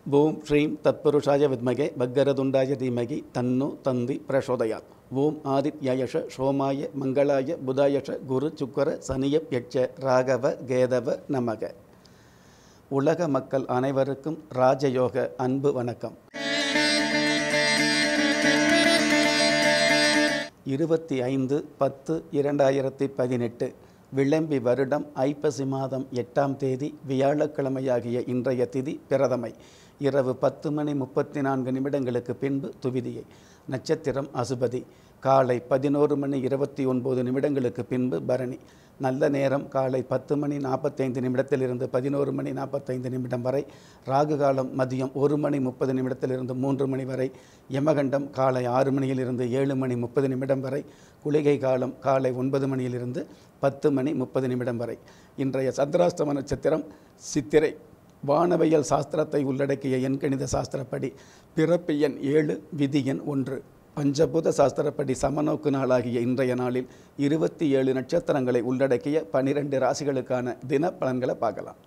ஓம் ஸ்ரீம் தத்புருஷாய வித்மகே பக்கரதுண்டாய தீமகி தன்னு தந்தி பிரசோதயாத் ஓம் ஆதித்யயஷ சோமாய மங்களாய புதாயஷ குரு சுக்கர சனியப் யட்ச ராகவ கேதவ நமக உலக மக்கள் அனைவருக்கும் ராஜயோக அன்பு வணக்கம் இருபத்தி ஐந்து பத்து இரண்டாயிரத்தி பதினெட்டு விளம்பி வருடம் ஐப்பசி மாதம் எட்டாம் தேதி வியாழக்கிழமையாகிய இன்றைய திதி பிரதமை இரவு பத்து மணி முப்பத்தி நான்கு நிமிடங்களுக்கு பின்பு துவிதியை நட்சத்திரம் அசுபதி காலை பதினோரு மணி இருபத்தி ஒன்பது நிமிடங்களுக்கு பின்பு பரணி நல்ல நேரம் காலை பத்து மணி நாற்பத்தைந்து நிமிடத்திலிருந்து பதினோரு மணி நாற்பத்தைந்து நிமிடம் வரை ராகு காலம் மதியம் ஒரு மணி முப்பது நிமிடத்திலிருந்து மூன்று மணி வரை யமகண்டம் காலை ஆறு மணியிலிருந்து ஏழு மணி முப்பது நிமிடம் வரை குளிகை காலம் காலை ஒன்பது மணியிலிருந்து பத்து மணி முப்பது நிமிடம் வரை இன்றைய சந்திராஷ்டம நட்சத்திரம் சித்திரை வானவியல் சாஸ்திரத்தை உள்ளடக்கிய எண்கணித சாஸ்திரப்படி பிறப்பு எண் ஏழு விதி எண் ஒன்று பஞ்சபூத சாஸ்திரப்படி சமநோக்கு நாளாகிய இன்றைய நாளில் இருபத்தி ஏழு நட்சத்திரங்களை உள்ளடக்கிய பனிரெண்டு ராசிகளுக்கான தின பலன்களை பார்க்கலாம்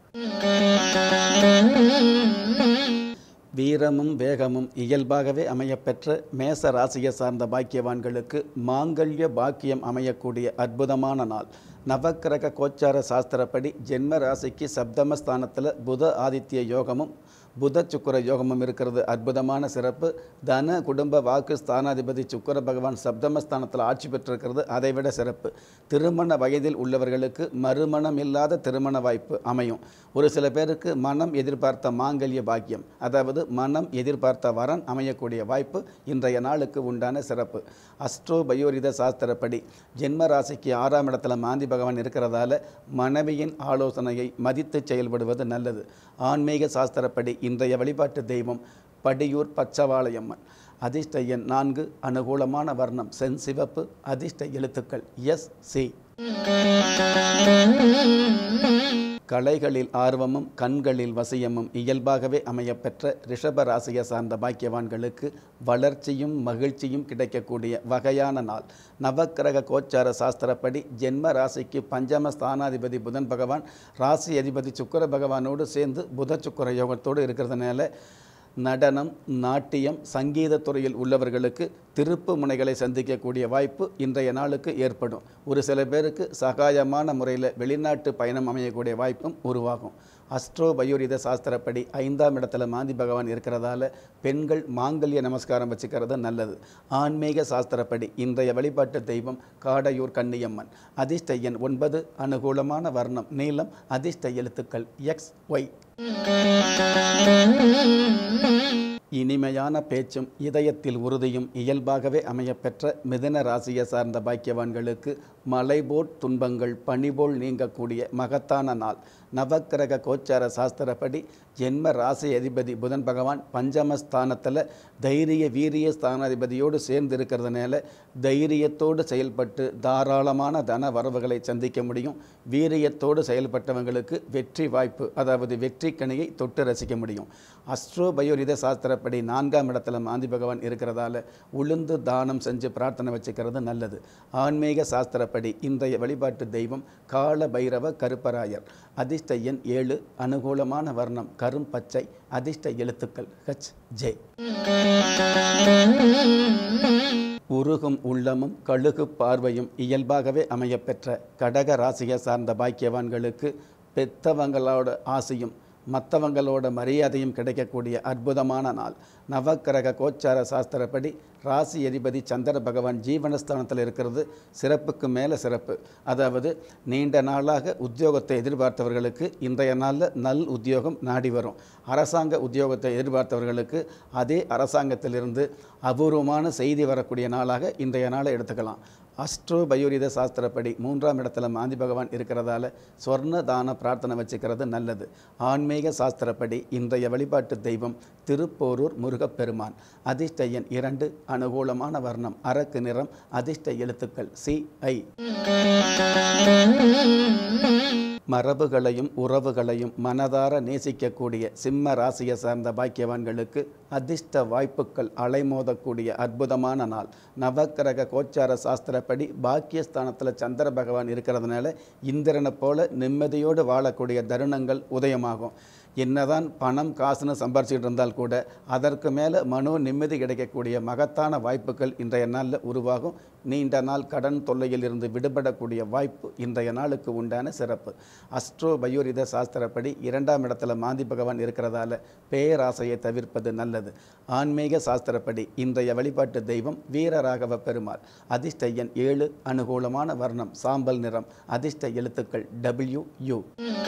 வீரமும் வேகமும் இயல்பாகவே அமையப்பெற்ற மேச ராசியை சார்ந்த பாக்கியவான்களுக்கு மாங்கல்ய பாக்கியம் அமையக்கூடிய அற்புதமான நாள் நவக்கிரக கோச்சார சாஸ்திரப்படி ஜென்ம ராசிக்கு சப்தமஸ்தானத்தில் புத ஆதித்ய யோகமும் புத சுக்கர யோகமும் இருக்கிறது அற்புதமான சிறப்பு தன குடும்ப வாக்கு ஸ்தானாதிபதி சுக்கர பகவான் சப்தமஸ்தானத்தில் ஆட்சி பெற்றிருக்கிறது அதைவிட சிறப்பு திருமண வயதில் உள்ளவர்களுக்கு மறுமணம் இல்லாத திருமண வாய்ப்பு அமையும் ஒரு சில பேருக்கு மனம் எதிர்பார்த்த மாங்கல்ய பாக்கியம் அதாவது மனம் எதிர்பார்த்த வரன் அமையக்கூடிய வாய்ப்பு இன்றைய நாளுக்கு உண்டான சிறப்பு அஸ்ட்ரோ பயோரித சாஸ்திரப்படி ஜென்ம ராசிக்கு ஆறாம் இடத்துல மாந்தி பகவான் இருக்கிறதால மனைவியின் ஆலோசனையை மதித்து செயல்படுவது நல்லது ஆன்மீக சாஸ்திரப்படி இன்றைய வழிபாட்டு தெய்வம் படியூர் பச்சவாளையம்மன் அதிர்ஷ்ட எண் நான்கு அனுகூலமான வர்ணம் சென் சிவப்பு அதிர்ஷ்ட எழுத்துக்கள் எஸ் சி கலைகளில் ஆர்வமும் கண்களில் வசியமும் இயல்பாகவே அமையப்பெற்ற ரிஷப ராசியை சார்ந்த பாக்கியவான்களுக்கு வளர்ச்சியும் மகிழ்ச்சியும் கிடைக்கக்கூடிய வகையான நாள் நவக்கிரக கோச்சார சாஸ்திரப்படி ஜென்ம ராசிக்கு பஞ்சம ஸ்தானாதிபதி புதன் பகவான் ராசி அதிபதி சுக்கர பகவானோடு சேர்ந்து புத சுக்கர யோகத்தோடு இருக்கிறதுனால நடனம் நாட்டியம் சங்கீத துறையில் உள்ளவர்களுக்கு திருப்பு முனைகளை சந்திக்கக்கூடிய வாய்ப்பு இன்றைய நாளுக்கு ஏற்படும் ஒரு சில பேருக்கு சகாயமான முறையில் வெளிநாட்டு பயணம் அமையக்கூடிய வாய்ப்பும் உருவாகும் அஸ்ட்ரோ பயோரித சாஸ்திரப்படி ஐந்தாம் இடத்துல மாந்தி பகவான் இருக்கிறதால பெண்கள் மாங்கல்ய நமஸ்காரம் வச்சுக்கிறது நல்லது ஆன்மீக சாஸ்திரப்படி இன்றைய வழிபாட்டு தெய்வம் காடையூர் கன்னியம்மன் அதிர்ஷ்ட எண் ஒன்பது அனுகூலமான வர்ணம் நீளம் அதிர்ஷ்ட எழுத்துக்கள் எக்ஸ் ஒய் இனிமையான பேச்சும் இதயத்தில் உறுதியும் இயல்பாகவே அமையப்பெற்ற மிதன ராசியை சார்ந்த பாக்கியவான்களுக்கு மலைபோல் துன்பங்கள் பனிபோல் நீங்கக்கூடிய மகத்தான நாள் நவக்கிரக கோச்சார சாஸ்திரப்படி ஜென்ம ராசி அதிபதி புதன் பகவான் பஞ்சமஸ்தானத்தில் தைரிய வீரிய ஸ்தானாதிபதியோடு சேர்ந்து இருக்கிறதுனால தைரியத்தோடு செயல்பட்டு தாராளமான தன வரவுகளை சந்திக்க முடியும் வீரியத்தோடு செயல்பட்டவங்களுக்கு வெற்றி வாய்ப்பு அதாவது வெற்றி கனியை தொட்டு ரசிக்க முடியும் அஸ்ட்ரோ பயோரித சாஸ்திரப்படி நான்காம் இடத்துல மாந்தி பகவான் இருக்கிறதால உளுந்து தானம் செஞ்சு பிரார்த்தனை வச்சுக்கிறது நல்லது ஆன்மீக சாஸ்திரப்படி இன்றைய வழிபாட்டு தெய்வம் கால பைரவ கருப்பராயர் அதிர்ஷ்ட எண் ஏழு அனுகூலமான வர்ணம் கரும் பச்சை அதிர்ஷ்ட எழுத்துக்கள் ஹச் ஜே உருகும் உள்ளமும் கழுகு பார்வையும் இயல்பாகவே அமையப்பெற்ற கடக ராசியை சார்ந்த பாக்கியவான்களுக்கு பெத்தவங்களோட ஆசையும் மற்றவங்களோட மரியாதையும் கிடைக்கக்கூடிய அற்புதமான நாள் நவக்கிரக கோச்சார சாஸ்திரப்படி ராசி அதிபதி சந்திர பகவான் ஜீவனஸ்தானத்தில் இருக்கிறது சிறப்புக்கு மேலே சிறப்பு அதாவது நீண்ட நாளாக உத்தியோகத்தை எதிர்பார்த்தவர்களுக்கு இன்றைய நாளில் நல் உத்தியோகம் நாடி வரும் அரசாங்க உத்தியோகத்தை எதிர்பார்த்தவர்களுக்கு அதே அரசாங்கத்திலிருந்து அபூர்வமான செய்தி வரக்கூடிய நாளாக இன்றைய நாளை எடுத்துக்கலாம் அஸ்ட்ரோ பயோரித சாஸ்திரப்படி மூன்றாம் இடத்துல மாந்தி பகவான் இருக்கிறதால சொர்ண தான பிரார்த்தனை வச்சுக்கிறது நல்லது ஆன்மீக சாஸ்திரப்படி இன்றைய வழிபாட்டு தெய்வம் திருப்போரூர் முருகப்பெருமான் அதிர்ஷ்ட எண் இரண்டு அனுகூலமான வர்ணம் அரக்கு நிறம் அதிர்ஷ்ட எழுத்துக்கள் சி ஐ மரபுகளையும் உறவுகளையும் மனதார நேசிக்கக்கூடிய சிம்ம ராசியை சார்ந்த பாக்கியவான்களுக்கு அதிர்ஷ்ட வாய்ப்புகள் அலைமோதக்கூடிய அற்புதமான நாள் நவக்கிரக கோச்சார சாஸ்திரப்படி பாக்கியஸ்தானத்தில் சந்திர பகவான் இருக்கிறதுனால இந்திரனை போல நிம்மதியோடு வாழக்கூடிய தருணங்கள் உதயமாகும் என்னதான் பணம் காசுன்னு சம்பாரிச்சிட்டு இருந்தால் கூட அதற்கு மேலே மனோ நிம்மதி கிடைக்கக்கூடிய மகத்தான வாய்ப்புகள் இன்றைய நாளில் உருவாகும் நீண்ட நாள் கடன் தொல்லையில் இருந்து விடுபடக்கூடிய வாய்ப்பு இன்றைய நாளுக்கு உண்டான சிறப்பு அஸ்ட்ரோ பயோரித சாஸ்திரப்படி இரண்டாம் இடத்துல மாந்தி பகவான் இருக்கிறதால பேராசையை தவிர்ப்பது நல்லது ஆன்மீக சாஸ்திரப்படி இன்றைய வழிபாட்டு தெய்வம் வீரராகவ பெருமாள் அதிர்ஷ்ட எண் ஏழு அனுகூலமான வர்ணம் சாம்பல் நிறம் அதிர்ஷ்ட எழுத்துக்கள் டபிள்யூ யூ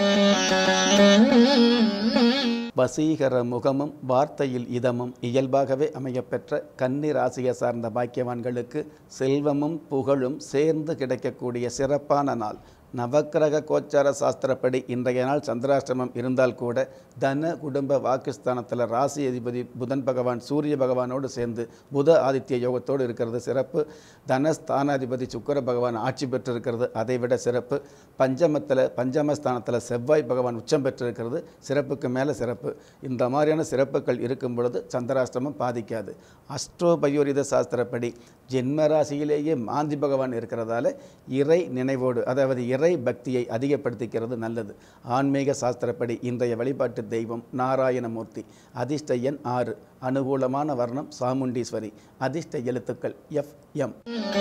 வசீகர முகமும் வார்த்தையில் இதமும் இயல்பாகவே அமையப்பெற்ற கன்னி ராசியை சார்ந்த பாக்கியவான்களுக்கு செல்வமும் புகழும் சேர்ந்து கிடைக்கக்கூடிய சிறப்பான நாள் நவக்கிரக கோச்சார சாஸ்திரப்படி இன்றைய நாள் சந்திராஷ்டமம் இருந்தால் கூட தன குடும்ப வாக்குஸ்தானத்தில் ராசி அதிபதி புதன் பகவான் சூரிய பகவானோடு சேர்ந்து புத ஆதித்ய யோகத்தோடு இருக்கிறது சிறப்பு தனஸ்தானாதிபதி சுக்கர பகவான் ஆட்சி பெற்றிருக்கிறது அதைவிட சிறப்பு பஞ்சமத்தில் பஞ்சமஸ்தானத்தில் செவ்வாய் பகவான் உச்சம் பெற்றிருக்கிறது சிறப்புக்கு மேலே சிறப்பு இந்த மாதிரியான சிறப்புகள் இருக்கும் பொழுது சந்திராஷ்டமம் பாதிக்காது அஸ்ட்ரோபயோரித சாஸ்திரப்படி ஜென்ம ராசியிலேயே மாந்தி பகவான் இருக்கிறதால இறை நினைவோடு அதாவது இறை பக்தியை அதிகப்படுத்திக்கிறது நல்லது ஆன்மீக சாஸ்திரப்படி இன்றைய வழிபாட்டு தெய்வம் நாராயணமூர்த்தி அதிர்ஷ்ட எண் ஆறு அனுகூலமான வர்ணம் சாமுண்டீஸ்வரி அதிர்ஷ்ட எழுத்துக்கள் எஃப் எம்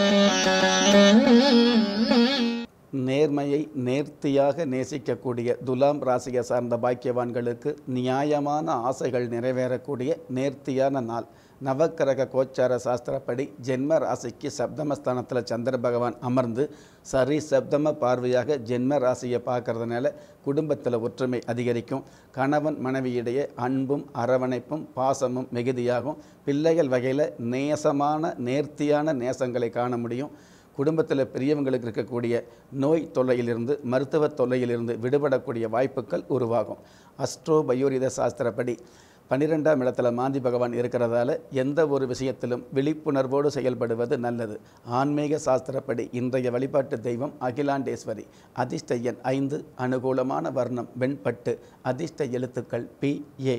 நேர்மையை நேர்த்தியாக நேசிக்கக்கூடிய துலாம் ராசியை சார்ந்த பாக்கியவான்களுக்கு நியாயமான ஆசைகள் நிறைவேறக்கூடிய நேர்த்தியான நாள் நவக்கிரக கோச்சார சாஸ்திரப்படி ஜென்ம ராசிக்கு சப்தமஸ்தானத்தில் சந்திர பகவான் அமர்ந்து சரி சப்தம பார்வையாக ஜென்ம ராசியை பார்க்கறதுனால குடும்பத்தில் ஒற்றுமை அதிகரிக்கும் கணவன் மனைவியிடையே அன்பும் அரவணைப்பும் பாசமும் மிகுதியாகும் பிள்ளைகள் வகையில் நேசமான நேர்த்தியான நேசங்களை காண முடியும் குடும்பத்தில் பெரியவங்களுக்கு இருக்கக்கூடிய நோய் தொல்லையிலிருந்து மருத்துவ தொல்லையிலிருந்து விடுபடக்கூடிய வாய்ப்புகள் உருவாகும் அஸ்ட்ரோ பயோரித சாஸ்திரப்படி பன்னிரெண்டாம் இடத்துல மாந்தி பகவான் இருக்கிறதால எந்த ஒரு விஷயத்திலும் விழிப்புணர்வோடு செயல்படுவது நல்லது ஆன்மீக சாஸ்திரப்படி இன்றைய வழிபாட்டு தெய்வம் அகிலாண்டேஸ்வரி அதிர்ஷ்ட எண் ஐந்து அனுகூலமான வர்ணம் வெண்பட்டு அதிர்ஷ்ட எழுத்துக்கள் பி ஏ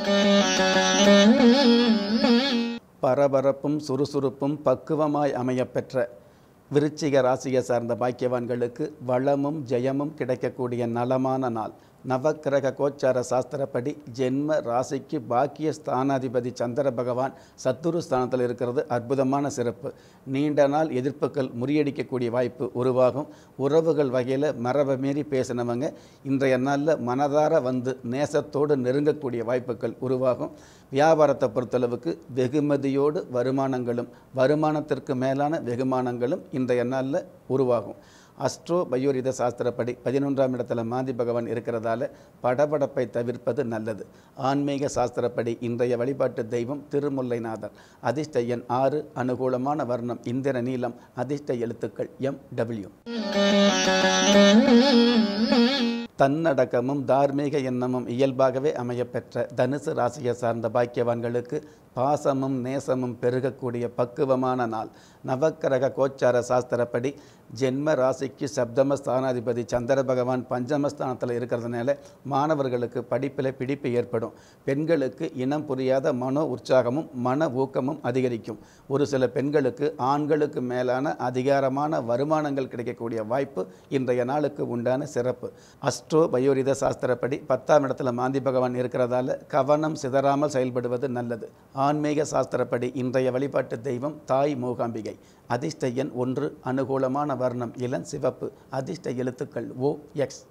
பரபரப்பும் சுறுசுறுப்பும் பக்குவமாய் அமையப்பெற்ற விருச்சிக ராசியை சார்ந்த பாக்கியவான்களுக்கு வளமும் ஜெயமும் கிடைக்கக்கூடிய நலமான நாள் நவக்கிரக கோச்சார சாஸ்திரப்படி ஜென்ம ராசிக்கு பாக்கிய ஸ்தானாதிபதி சந்திர பகவான் சத்துரு ஸ்தானத்தில் இருக்கிறது அற்புதமான சிறப்பு நீண்ட நாள் எதிர்ப்புகள் முறியடிக்கக்கூடிய வாய்ப்பு உருவாகும் உறவுகள் வகையில் மரபை மீறி பேசினவங்க இன்றைய நாளில் மனதார வந்து நேசத்தோடு நெருங்கக்கூடிய வாய்ப்புகள் உருவாகும் வியாபாரத்தை பொறுத்தளவுக்கு வெகுமதியோடு வருமானங்களும் வருமானத்திற்கு மேலான வெகுமானங்களும் இன்றைய நாளில் உருவாகும் அஸ்ட்ரோ பயோரித சாஸ்திரப்படி பதினொன்றாம் இடத்துல மாந்தி பகவான் இருக்கிறதால படபடப்பை தவிர்ப்பது நல்லது ஆன்மீக சாஸ்திரப்படி இன்றைய வழிபாட்டு தெய்வம் திருமுல்லைநாதர் அதிர்ஷ்ட எண் ஆறு அனுகூலமான வர்ணம் இந்திர நீலம் அதிர்ஷ்ட எழுத்துக்கள் எம் டபிள்யூ தன்னடக்கமும் தார்மீக எண்ணமும் இயல்பாகவே அமையப்பெற்ற தனுசு ராசியை சார்ந்த பாக்கியவான்களுக்கு பாசமும் நேசமும் பெருகக்கூடிய பக்குவமான நாள் நவக்கிரக கோச்சார சாஸ்திரப்படி ஜென்ம ராசிக்கு சப்தம ஸ்தானாதிபதி சந்திர பகவான் பஞ்சமஸ்தானத்தில் இருக்கிறதுனால மாணவர்களுக்கு படிப்பில் பிடிப்பு ஏற்படும் பெண்களுக்கு இனம் புரியாத மனோ உற்சாகமும் மன ஊக்கமும் அதிகரிக்கும் ஒரு சில பெண்களுக்கு ஆண்களுக்கு மேலான அதிகாரமான வருமானங்கள் கிடைக்கக்கூடிய வாய்ப்பு இன்றைய நாளுக்கு உண்டான சிறப்பு அஸ்ட்ரோ பயோரித சாஸ்திரப்படி பத்தாம் இடத்துல மாந்தி பகவான் இருக்கிறதால கவனம் சிதறாமல் செயல்படுவது நல்லது ஆன்மீக சாஸ்திரப்படி இன்றைய வழிபாட்டு தெய்வம் தாய் மூகாம்பிகை அதிர்ஷ்ட எண் ஒன்று அனுகூலமான வர்ணம் இளம் சிவப்பு அதிர்ஷ்ட எழுத்துக்கள் ஓ எக்ஸ்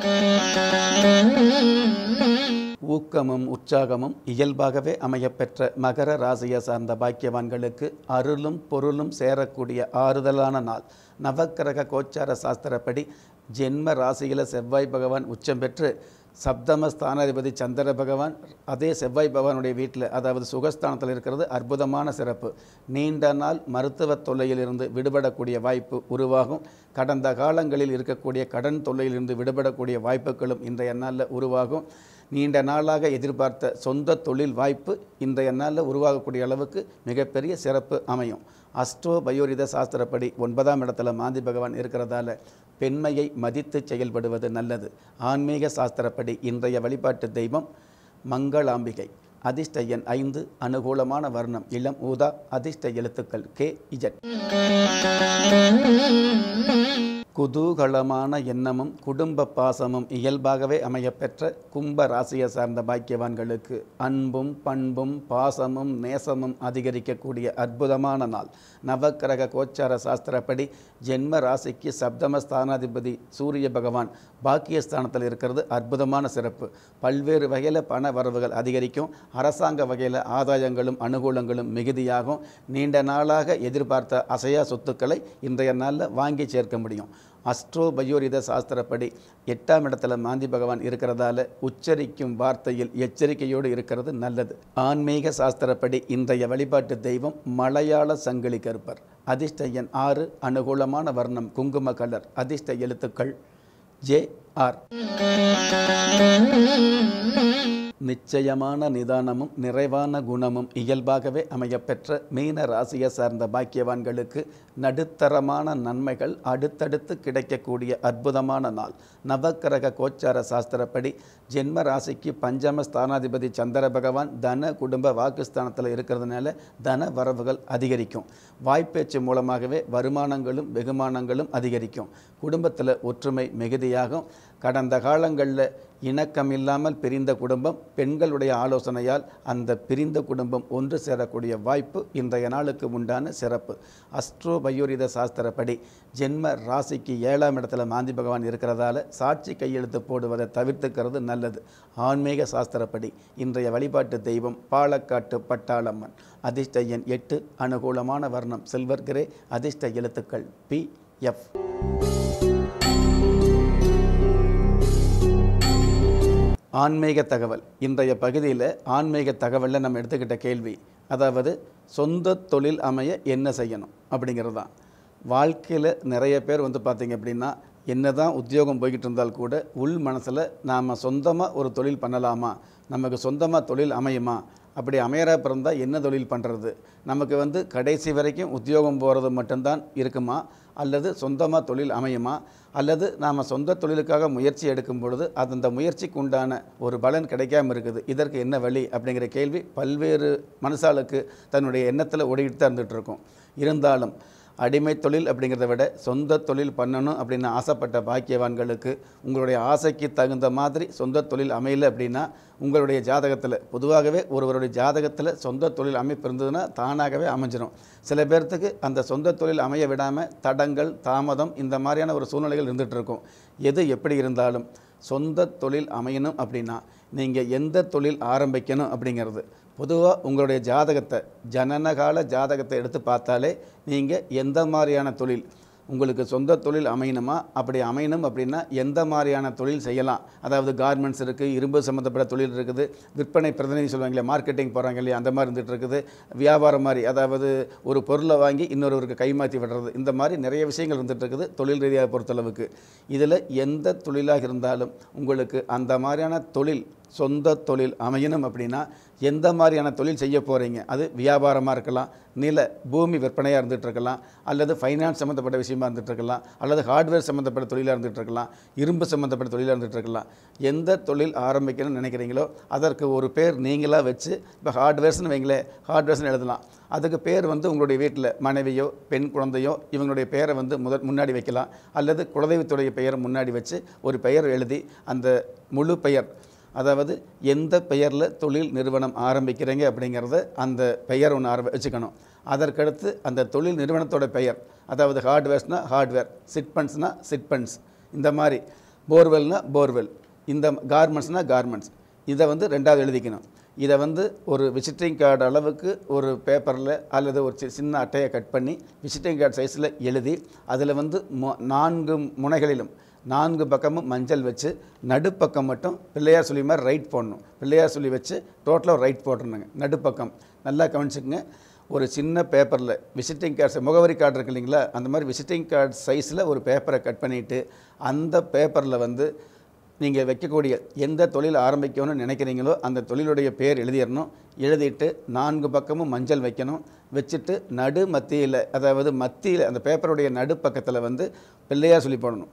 ஊக்கமும் உற்சாகமும் இயல்பாகவே அமையப்பெற்ற மகர ராசியை சார்ந்த பாக்கியவான்களுக்கு அருளும் பொருளும் சேரக்கூடிய ஆறுதலான நாள் நவக்கிரக கோச்சார சாஸ்திரப்படி ஜென்ம ராசியில் செவ்வாய் பகவான் உச்சம் பெற்று சப்தம ஸ்தானாதிபதி சந்திர பகவான் அதே செவ்வாய் பகவானுடைய வீட்டில் அதாவது சுகஸ்தானத்தில் இருக்கிறது அற்புதமான சிறப்பு நீண்ட நாள் மருத்துவ தொல்லையிலிருந்து விடுபடக்கூடிய வாய்ப்பு உருவாகும் கடந்த காலங்களில் இருக்கக்கூடிய கடன் தொல்லையிலிருந்து விடுபடக்கூடிய வாய்ப்புகளும் இன்றைய நாளில் உருவாகும் நீண்ட நாளாக எதிர்பார்த்த சொந்த தொழில் வாய்ப்பு இன்றைய நாளில் உருவாகக்கூடிய அளவுக்கு மிகப்பெரிய சிறப்பு அமையும் அஸ்ட்ரோ பயோரித சாஸ்திரப்படி ஒன்பதாம் இடத்துல மாந்தி பகவான் இருக்கிறதால பெண்மையை மதித்து செயல்படுவது நல்லது ஆன்மீக சாஸ்திரப்படி இன்றைய வழிபாட்டு தெய்வம் மங்களாம்பிகை அதிர்ஷ்ட எண் ஐந்து அனுகூலமான வர்ணம் இளம் ஊதா அதிர்ஷ்ட எழுத்துக்கள் கே இஜட் குதூகலமான எண்ணமும் குடும்ப பாசமும் இயல்பாகவே அமையப்பெற்ற கும்ப ராசியை சார்ந்த பாக்கியவான்களுக்கு அன்பும் பண்பும் பாசமும் நேசமும் அதிகரிக்கக்கூடிய அற்புதமான நாள் நவக்கிரக கோச்சார சாஸ்திரப்படி ஜென்ம ராசிக்கு சப்தம ஸ்தானாதிபதி சூரிய பகவான் பாக்கியஸ்தானத்தில் இருக்கிறது அற்புதமான சிறப்பு பல்வேறு வகையில் பண வரவுகள் அதிகரிக்கும் அரசாங்க வகையில் ஆதாயங்களும் அனுகூலங்களும் மிகுதியாகும் நீண்ட நாளாக எதிர்பார்த்த அசையா சொத்துக்களை இன்றைய நாளில் வாங்கி சேர்க்க முடியும் அஸ்ட்ரோ பயோரித சாஸ்திரப்படி எட்டாம் இடத்துல மாந்தி பகவான் இருக்கிறதால உச்சரிக்கும் வார்த்தையில் எச்சரிக்கையோடு இருக்கிறது நல்லது ஆன்மீக சாஸ்திரப்படி இன்றைய வழிபாட்டு தெய்வம் மலையாள சங்கிலி கருப்பர் அதிர்ஷ்ட எண் ஆறு அனுகூலமான வர்ணம் குங்கும கலர் அதிர்ஷ்ட எழுத்துக்கள் ஜே ஆர் நிச்சயமான நிதானமும் நிறைவான குணமும் இயல்பாகவே அமையப்பெற்ற மீன ராசியை சார்ந்த பாக்கியவான்களுக்கு நடுத்தரமான நன்மைகள் அடுத்தடுத்து கிடைக்கக்கூடிய அற்புதமான நாள் நவக்கிரக கோச்சார சாஸ்திரப்படி ஜென்ம ராசிக்கு பஞ்சம ஸ்தானாதிபதி சந்திர பகவான் தன குடும்ப வாக்குஸ்தானத்தில் இருக்கிறதுனால தன வரவுகள் அதிகரிக்கும் வாய்ப்பேச்சு மூலமாகவே வருமானங்களும் வெகுமானங்களும் அதிகரிக்கும் குடும்பத்தில் ஒற்றுமை மிகுதியாகும் கடந்த காலங்களில் இணக்கம் இல்லாமல் பிரிந்த குடும்பம் பெண்களுடைய ஆலோசனையால் அந்த பிரிந்த குடும்பம் ஒன்று சேரக்கூடிய வாய்ப்பு இன்றைய நாளுக்கு உண்டான சிறப்பு அஸ்ட்ரோ பயோரித சாஸ்திரப்படி ஜென்ம ராசிக்கு ஏழாம் இடத்துல மாந்தி பகவான் இருக்கிறதால சாட்சி கையெழுத்து போடுவதை தவிர்த்துக்கிறது நல்லது ஆன்மீக சாஸ்திரப்படி இன்றைய வழிபாட்டு தெய்வம் பாலக்காட்டு பட்டாளம்மன் அதிர்ஷ்ட எண் எட்டு அனுகூலமான வர்ணம் சில்வர் கிரே அதிர்ஷ்ட எழுத்துக்கள் பி எஃப் ஆன்மீக தகவல் இன்றைய பகுதியில் ஆன்மீக தகவலில் நம்ம எடுத்துக்கிட்ட கேள்வி அதாவது சொந்த தொழில் அமைய என்ன செய்யணும் அப்படிங்கிறது தான் வாழ்க்கையில் நிறைய பேர் வந்து பார்த்திங்க அப்படின்னா என்ன தான் உத்தியோகம் போய்கிட்டு இருந்தால் கூட உள் மனசில் நாம் சொந்தமாக ஒரு தொழில் பண்ணலாமா நமக்கு சொந்தமாக தொழில் அமையுமா அப்படி அமையறா பிறந்தால் என்ன தொழில் பண்ணுறது நமக்கு வந்து கடைசி வரைக்கும் உத்தியோகம் போகிறது மட்டும்தான் இருக்குமா அல்லது சொந்தமாக தொழில் அமையுமா அல்லது நாம் சொந்த தொழிலுக்காக முயற்சி எடுக்கும் பொழுது அது அந்த முயற்சிக்கு உண்டான ஒரு பலன் கிடைக்காம இருக்குது இதற்கு என்ன வழி அப்படிங்கிற கேள்வி பல்வேறு மனசாளுக்கு தன்னுடைய எண்ணத்தில் ஓடிக்கிட்டு தான் இருந்துகிட்டு இருக்கும் இருந்தாலும் அடிமை தொழில் அப்படிங்கிறத விட சொந்த தொழில் பண்ணணும் அப்படின்னு ஆசைப்பட்ட பாக்கியவான்களுக்கு உங்களுடைய ஆசைக்கு தகுந்த மாதிரி சொந்த தொழில் அமையல அப்படின்னா உங்களுடைய ஜாதகத்தில் பொதுவாகவே ஒருவருடைய ஜாதகத்தில் சொந்த தொழில் அமைப்பு இருந்ததுன்னா தானாகவே அமைஞ்சிரும் சில பேர்த்துக்கு அந்த சொந்த தொழில் அமைய விடாமல் தடங்கள் தாமதம் இந்த மாதிரியான ஒரு சூழ்நிலைகள் இருந்துகிட்டு இருக்கும் எது எப்படி இருந்தாலும் சொந்த தொழில் அமையணும் அப்படின்னா நீங்கள் எந்த தொழில் ஆரம்பிக்கணும் அப்படிங்கிறது பொதுவாக உங்களுடைய ஜாதகத்தை ஜனனகால ஜாதகத்தை எடுத்து பார்த்தாலே நீங்கள் எந்த மாதிரியான தொழில் உங்களுக்கு சொந்த தொழில் அமையணுமா அப்படி அமையணும் அப்படின்னா எந்த மாதிரியான தொழில் செய்யலாம் அதாவது கார்மெண்ட்ஸ் இருக்குது இரும்பு சம்மந்தப்பட்ட தொழில் இருக்குது விற்பனை பிரதிநிதி சொல்லுவாங்களே மார்க்கெட்டிங் போகிறாங்க இல்லையா அந்த மாதிரி இருந்துகிட்டு இருக்குது வியாபாரம் மாதிரி அதாவது ஒரு பொருளை வாங்கி இன்னொருவருக்கு கைமாற்றி விடுறது இந்த மாதிரி நிறைய விஷயங்கள் இருந்துகிட்டு இருக்குது தொழில் ரீதியாக பொறுத்தளவுக்கு இதில் எந்த தொழிலாக இருந்தாலும் உங்களுக்கு அந்த மாதிரியான தொழில் சொந்த தொழில் அமையணும் அப்படின்னா எந்த மாதிரியான தொழில் செய்ய போகிறீங்க அது வியாபாரமாக இருக்கலாம் நில பூமி விற்பனையாக இருந்துகிட்டு இருக்கலாம் அல்லது ஃபைனான்ஸ் சம்மந்தப்பட்ட விஷயமா இருந்துகிட்டு இருக்கலாம் அல்லது ஹார்ட்வேர் சம்மந்தப்பட்ட தொழிலாக இருந்துகிட்டு இருக்கலாம் இரும்பு சம்மந்தப்பட்ட தொழிலாக இருந்துகிட்டு இருக்கலாம் எந்த தொழில் ஆரம்பிக்கணும்னு நினைக்கிறீங்களோ அதற்கு ஒரு பேர் நீங்களாக வச்சு இப்போ ஹார்ட்வேர்ஸ்னு வைங்களேன் ஹார்ட்வேர்ஸ்னு எழுதலாம் அதுக்கு பேர் வந்து உங்களுடைய வீட்டில் மனைவியோ பெண் குழந்தையோ இவங்களுடைய பெயரை வந்து முதல் முன்னாடி வைக்கலாம் அல்லது குலதெய்வத்துடைய பெயரை முன்னாடி வச்சு ஒரு பெயர் எழுதி அந்த முழு பெயர் அதாவது எந்த பெயரில் தொழில் நிறுவனம் ஆரம்பிக்கிறீங்க அப்படிங்கிறத அந்த பெயர் ஒன்று ஆரம்பி வச்சுக்கணும் அதற்கடுத்து அந்த தொழில் நிறுவனத்தோட பெயர் அதாவது ஹார்ட்வேர்ஸ்னால் ஹார்ட்வேர் சிட்பன்ஸ்னால் சிட்பன்ஸ் இந்த மாதிரி போர்வெல்னால் போர்வெல் இந்த கார்மெண்ட்ஸ்னால் கார்மெண்ட்ஸ் இதை வந்து ரெண்டாவது எழுதிக்கணும் இதை வந்து ஒரு விசிட்டிங் கார்டு அளவுக்கு ஒரு பேப்பரில் அல்லது ஒரு சி- சின்ன அட்டையை கட் பண்ணி விசிட்டிங் கார்டு சைஸில் எழுதி அதில் வந்து மு- நான்கு முனைகளிலும் நான்கு பக்கமும் மஞ்சள் வச்சு நடுப்பக்கம் மட்டும் பிள்ளையார் சொல்லி மாதிரி ரைட் போடணும் பிள்ளையார் சொல்லி வச்சு டோட்டலாக ரைட் போட்டுருணுங்க நடுப்பக்கம் நல்லா கவனிச்சுக்குங்க ஒரு சின்ன பேப்பரில் விசிட்டிங் கார்ட்ஸ் முகவரி கார்டு இருக்கு இல்லைங்களா அந்த மாதிரி விசிட்டிங் கார்டு சைஸில் ஒரு பேப்பரை கட் பண்ணிவிட்டு அந்த பேப்பரில் வந்து நீங்கள் வைக்கக்கூடிய எந்த தொழில் ஆரம்பிக்கணும்னு நினைக்கிறீங்களோ அந்த தொழிலுடைய பேர் எழுதிடணும் எழுதிட்டு நான்கு பக்கமும் மஞ்சள் வைக்கணும் வச்சுட்டு நடு மத்தியில் அதாவது மத்தியில் அந்த பேப்பருடைய நடு பக்கத்தில் வந்து பிள்ளையார் சொல்லி போடணும்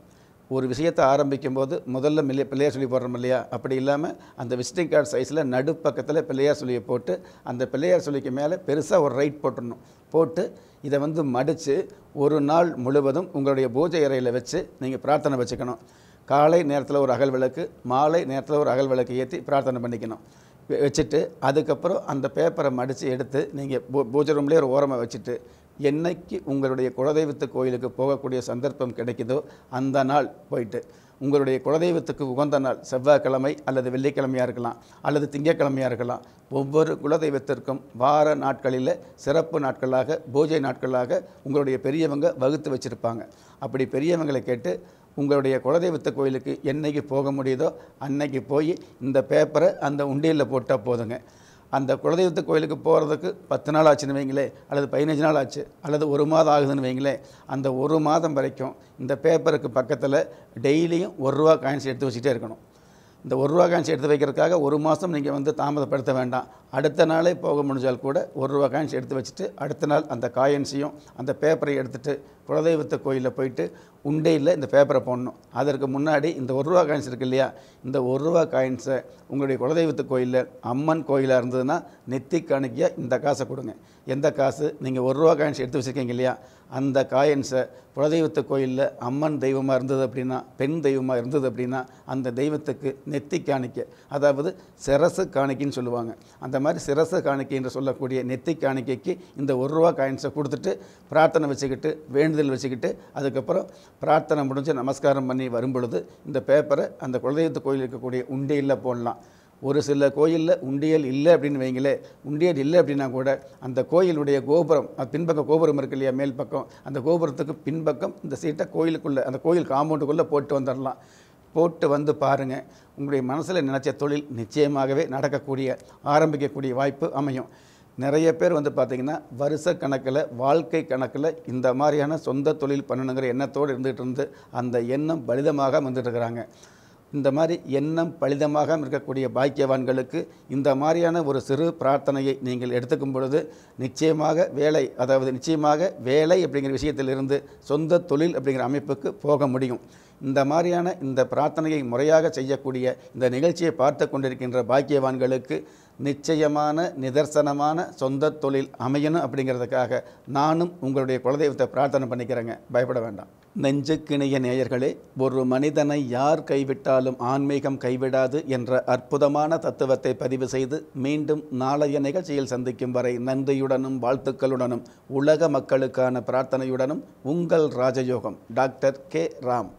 ஒரு விஷயத்தை ஆரம்பிக்கும் போது முதல்ல மில்லிய பிள்ளையார் சொல்லி போடுறோம் இல்லையா அப்படி இல்லாமல் அந்த விசிட்டிங் கார்டு சைஸில் நடுப்பக்கத்தில் பிள்ளையார் சொல்லியை போட்டு அந்த பிள்ளையார் சொல்லிக்கு மேலே பெருசாக ஒரு ரைட் போட்டுடணும் போட்டு இதை வந்து மடித்து ஒரு நாள் முழுவதும் உங்களுடைய பூஜை அறையில் வச்சு நீங்கள் பிரார்த்தனை வச்சுக்கணும் காலை நேரத்தில் ஒரு அகல் விளக்கு மாலை நேரத்தில் ஒரு அகல் விளக்கு ஏற்றி பிரார்த்தனை பண்ணிக்கணும் வெ- வச்சுட்டு அதுக்கப்புறம் அந்த பேப்பரை மடித்து எடுத்து நீங்கள் பூ பூஜை ரூம்லேயே ஒரு ஓரமாக வச்சுட்டு என்னைக்கு உங்களுடைய குலதெய்வத்து கோயிலுக்கு போகக்கூடிய சந்தர்ப்பம் கிடைக்குதோ அந்த நாள் போயிட்டு உங்களுடைய குலதெய்வத்துக்கு உகந்த நாள் செவ்வாய்க்கிழமை அல்லது வெள்ளிக்கிழமையாக இருக்கலாம் அல்லது திங்கட்கிழமையாக இருக்கலாம் ஒவ்வொரு குலதெய்வத்திற்கும் வார நாட்களில் சிறப்பு நாட்களாக பூஜை நாட்களாக உங்களுடைய பெரியவங்க வகுத்து வச்சுருப்பாங்க அப்படி பெரியவங்களை கேட்டு உங்களுடைய குலதெய்வத்து கோயிலுக்கு என்னைக்கு போக முடியுதோ அன்னைக்கு போய் இந்த பேப்பரை அந்த உண்டியலில் போட்டால் போதுங்க அந்த குலதெய்வத்து கோயிலுக்கு போகிறதுக்கு பத்து நாள் ஆச்சுன்னு வைங்களே அல்லது பதினஞ்சு நாள் ஆச்சு அல்லது ஒரு மாதம் ஆகுதுன்னு வைங்களே அந்த ஒரு மாதம் வரைக்கும் இந்த பேப்பருக்கு பக்கத்தில் டெய்லியும் ஒரு ரூபா காயின்ஸ் எடுத்து வச்சுட்டே இருக்கணும் இந்த ஒரு ரூபா காயின்ஸ் எடுத்து வைக்கிறதுக்காக ஒரு மாதம் நீங்கள் வந்து தாமதப்படுத்த வேண்டாம் அடுத்த நாளே போக முடிஞ்சால் கூட ஒரு ரூபா காயின்ஸ் எடுத்து வச்சுட்டு அடுத்த நாள் அந்த காயின்ஸையும் அந்த பேப்பரை எடுத்துகிட்டு குலதெய்வத்து கோயிலில் போயிட்டு உண்டையில் இந்த பேப்பரை போடணும் அதற்கு முன்னாடி இந்த ஒரு ரூபா காயின்ஸ் இருக்கு இல்லையா இந்த ஒரு ரூபா காயின்ஸை உங்களுடைய குலதெய்வத்து கோயிலில் அம்மன் கோயிலாக இருந்ததுன்னா நெத்தி காணிக்கையாக இந்த காசை கொடுங்க எந்த காசு நீங்கள் ஒரு ரூபா காயின்ஸ் எடுத்து வச்சுருக்கீங்க இல்லையா அந்த காயின்ஸை குலதெய்வத்து கோயிலில் அம்மன் தெய்வமாக இருந்தது அப்படின்னா பெண் தெய்வமாக இருந்தது அப்படின்னா அந்த தெய்வத்துக்கு நெத்தி காணிக்கை அதாவது சிரசு காணிக்கைன்னு சொல்லுவாங்க அந்த மாதிரி சிரசு காணிக்கை என்று சொல்லக்கூடிய நெத்தி காணிக்கைக்கு இந்த ஒரு ரூபா காயின்ஸை கொடுத்துட்டு பிரார்த்தனை வச்சுக்கிட்டு வேண்டுதல் வச்சுக்கிட்டு அதுக்கப்புறம் பிரார்த்தனை முடிஞ்சு நமஸ்காரம் பண்ணி வரும் பொழுது இந்த பேப்பரை அந்த குலதெய்வத்து கோயில் இருக்கக்கூடிய உண்டியலில் போடலாம் ஒரு சில கோயிலில் உண்டியல் இல்லை அப்படின்னு வைங்களே உண்டியல் இல்லை அப்படின்னா கூட அந்த கோயிலுடைய கோபுரம் அது பின்பக்கம் கோபுரம் இருக்கு இல்லையா மேல் பக்கம் அந்த கோபுரத்துக்கு பின்பக்கம் இந்த சீட்டை கோயிலுக்குள்ளே அந்த கோயில் காம்பவுண்டுக்குள்ளே போட்டு வந்துடலாம் போட்டு வந்து பாருங்கள் உங்களுடைய மனசில் நினச்ச தொழில் நிச்சயமாகவே நடக்கக்கூடிய ஆரம்பிக்கக்கூடிய வாய்ப்பு அமையும் நிறைய பேர் வந்து பார்த்திங்கன்னா வருஷ கணக்கில் வாழ்க்கை கணக்கில் இந்த மாதிரியான சொந்த தொழில் பண்ணணுங்கிற எண்ணத்தோடு இருந்துகிட்டு இருந்து அந்த எண்ணம் பலிதமாக வந்துட்டு இருக்கிறாங்க இந்த மாதிரி எண்ணம் பலிதமாக இருக்கக்கூடிய பாக்கியவான்களுக்கு இந்த மாதிரியான ஒரு சிறு பிரார்த்தனையை நீங்கள் எடுத்துக்கும் பொழுது நிச்சயமாக வேலை அதாவது நிச்சயமாக வேலை அப்படிங்கிற விஷயத்திலிருந்து சொந்த தொழில் அப்படிங்கிற அமைப்புக்கு போக முடியும் இந்த மாதிரியான இந்த பிரார்த்தனையை முறையாக செய்யக்கூடிய இந்த நிகழ்ச்சியை பார்த்து கொண்டிருக்கின்ற பாக்கியவான்களுக்கு நிச்சயமான நிதர்சனமான சொந்த தொழில் அமையணும் அப்படிங்கிறதுக்காக நானும் உங்களுடைய குலதெய்வத்தை பிரார்த்தனை பண்ணிக்கிறேங்க பயப்பட வேண்டாம் நெஞ்சுக்கிணைய நேயர்களே ஒரு மனிதனை யார் கைவிட்டாலும் ஆன்மீகம் கைவிடாது என்ற அற்புதமான தத்துவத்தை பதிவு செய்து மீண்டும் நாளைய நிகழ்ச்சியில் சந்திக்கும் வரை நன்றியுடனும் வாழ்த்துக்களுடனும் உலக மக்களுக்கான பிரார்த்தனையுடனும் உங்கள் ராஜயோகம் டாக்டர் கே ராம்